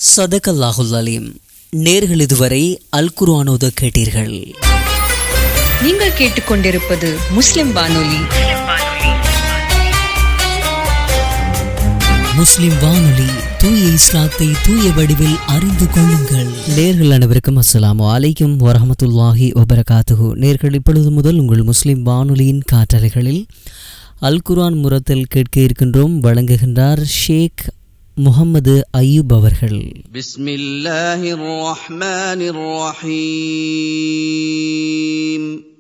சதகல்லாஹுல் அலீம் நேர்கள் இதுவரை அல் குர்ஆனோத கேட்டீர்கள் நீங்கள் கேட்டுக்கொண்டிருப்பது முஸ்லிம் வானொலி முஸ்லிம் வானொலி தூய இஸ்லாத்தை தூய வடிவில் அறிந்து கொள்ளுங்கள் நேர்கள் அனைவருக்கும் அஸ்ஸலாமு அலைக்கும் வரஹமத்துல்லாஹி வபரகாத்துஹு நேர்கள் இப்பொழுது முதல் உங்கள் முஸ்லிம் வானொலியின் காற்றலைகளில் அல் குர்ஆன் முரத்தில் கேட்க இருக்கின்றோம் வழங்குகின்றார் ஷேக் முகமது அய்யூப் அவர்கள் بسم الله الرحمن الرحيم